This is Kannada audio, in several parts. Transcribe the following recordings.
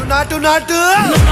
ನಾಟು ನಾಟು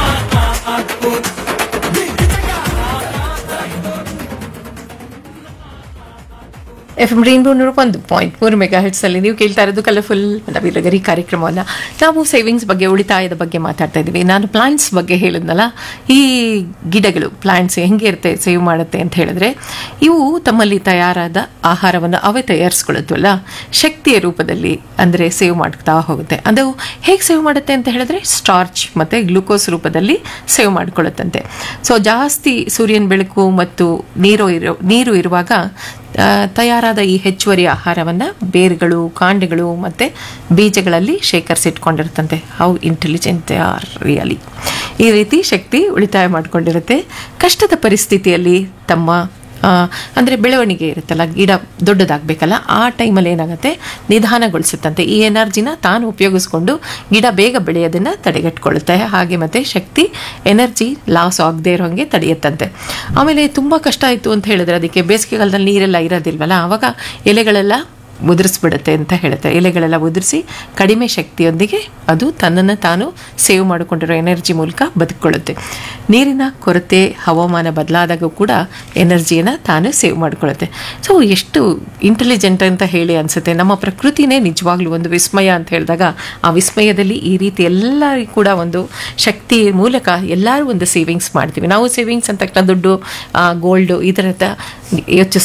ಎಫ್ ಎಂ ರೈನ್ಬೋ ನೂರ ಒಂದು ಪಾಯಿಂಟ್ ಮೂರು ಮೆಗಾ ಅಲ್ಲಿ ನೀವು ಕೇಳ್ತಾ ಇರೋದು ಕಲರ್ಫುಲ್ ನವಿಲಗರಿ ಕಾರ್ಯಕ್ರಮವನ್ನ ನಾವು ಸೇವಿಂಗ್ಸ್ ಬಗ್ಗೆ ಉಳಿತಾಯದ ಬಗ್ಗೆ ಮಾತಾಡ್ತಾ ಇದ್ದೀವಿ ನಾನು ಪ್ಲಾಂಟ್ಸ್ ಬಗ್ಗೆ ಹೇಳಿದ್ನಲ್ಲ ಈ ಗಿಡಗಳು ಪ್ಲಾಂಟ್ಸ್ ಹೆಂಗೆ ಇರುತ್ತೆ ಸೇವ್ ಮಾಡುತ್ತೆ ಅಂತ ಹೇಳಿದ್ರೆ ಇವು ತಮ್ಮಲ್ಲಿ ತಯಾರಾದ ಆಹಾರವನ್ನು ಅವೇ ತಯಾರಿಸ್ಕೊಳ್ಳುತ್ತವಲ್ಲ ಶಕ್ತಿಯ ರೂಪದಲ್ಲಿ ಅಂದರೆ ಸೇವ್ ಮಾಡ್ತಾ ಹೋಗುತ್ತೆ ಅದು ಹೇಗೆ ಸೇವ್ ಮಾಡುತ್ತೆ ಅಂತ ಹೇಳಿದ್ರೆ ಸ್ಟಾರ್ಚ್ ಮತ್ತು ಗ್ಲೂಕೋಸ್ ರೂಪದಲ್ಲಿ ಸೇವ್ ಮಾಡ್ಕೊಳ್ಳುತ್ತಂತೆ ಸೊ ಜಾಸ್ತಿ ಸೂರ್ಯನ ಬೆಳಕು ಮತ್ತು ನೀರು ಇರೋ ನೀರು ಇರುವಾಗ ಆ, ತಯಾರಾದ ಈ ಹೆಚ್ಚುವರಿ ಆಹಾರವನ್ನು ಬೇರುಗಳು ಕಾಂಡಗಳು ಮತ್ತು ಬೀಜಗಳಲ್ಲಿ ಶೇಖರಿಸಿಟ್ಕೊಂಡಿರುತ್ತಂತೆ ಹೌ ಇಂಟೆಲಿಜೆಂಟ್ ಆರ್ ರಿಯಲಿ ಈ ರೀತಿ ಶಕ್ತಿ ಉಳಿತಾಯ ಮಾಡಿಕೊಂಡಿರುತ್ತೆ ಕಷ್ಟದ ಪರಿಸ್ಥಿತಿಯಲ್ಲಿ ತಮ್ಮ ಆ, ಅಂದ್ರೆ ಬೆಳವಣಿಗೆ ಇರುತ್ತಲ್ಲ ಗಿಡ ದೊಡ್ಡದಾಗಬೇಕಲ್ಲ ಆ ಟೈಮಲ್ಲಿ ಏನಾಗುತ್ತೆ ನಿಧಾನಗೊಳಿಸುತ್ತಂತೆ ಈ ಎನರ್ಜಿನ ತಾನು ಉಪಯೋಗಿಸ್ಕೊಂಡು ಗಿಡ ಬೇಗ ಬೆಳೆಯೋದನ್ನ ತಡೆಗಟ್ಕೊಳ್ಳುತ್ತೆ ಹಾಗೆ ಮತ್ತೆ ಶಕ್ತಿ ಎನರ್ಜಿ ಲಾಸ್ ಆಗದೆ ಇರೋ ಹಾಗೆ ತಡೆಯುತ್ತಂತೆ ಆಮೇಲೆ ತುಂಬ ಕಷ್ಟ ಆಯಿತು ಅಂತ ಹೇಳಿದ್ರೆ ಅದಕ್ಕೆ ಬೇಸಿಗೆಗಾಲದಲ್ಲಿ ನೀರೆಲ್ಲ ಇರೋದಿಲ್ವಲ್ಲ ಆವಾಗ ಎಲೆಗಳೆಲ್ಲ ಉದುರಿಸ್ಬಿಡುತ್ತೆ ಅಂತ ಹೇಳುತ್ತೆ ಎಲೆಗಳೆಲ್ಲ ಉದುರಿಸಿ ಕಡಿಮೆ ಶಕ್ತಿಯೊಂದಿಗೆ ಅದು ತನ್ನನ್ನು ತಾನು ಸೇವ್ ಮಾಡಿಕೊಂಡಿರೋ ಎನರ್ಜಿ ಮೂಲಕ ಬದುಕೊಳ್ಳುತ್ತೆ ನೀರಿನ ಕೊರತೆ ಹವಾಮಾನ ಬದಲಾದಾಗೂ ಕೂಡ ಎನರ್ಜಿಯನ್ನು ತಾನು ಸೇವ್ ಮಾಡಿಕೊಳ್ಳುತ್ತೆ ಸೊ ಎಷ್ಟು ಇಂಟೆಲಿಜೆಂಟ್ ಅಂತ ಹೇಳಿ ಅನಿಸುತ್ತೆ ನಮ್ಮ ಪ್ರಕೃತಿನೇ ನಿಜವಾಗ್ಲೂ ಒಂದು ವಿಸ್ಮಯ ಅಂತ ಹೇಳಿದಾಗ ಆ ವಿಸ್ಮಯದಲ್ಲಿ ಈ ರೀತಿ ಎಲ್ಲರಿಗೂ ಕೂಡ ಒಂದು ಶಕ್ತಿ ಮೂಲಕ ಎಲ್ಲರೂ ಒಂದು ಸೇವಿಂಗ್ಸ್ ಮಾಡ್ತೀವಿ ನಾವು ಸೇವಿಂಗ್ಸ್ ಅಂತ ತಕ್ಷಣ ದುಡ್ಡು ಗೋಲ್ಡು ಈ ಥರದ ಯೋಚಿಸ್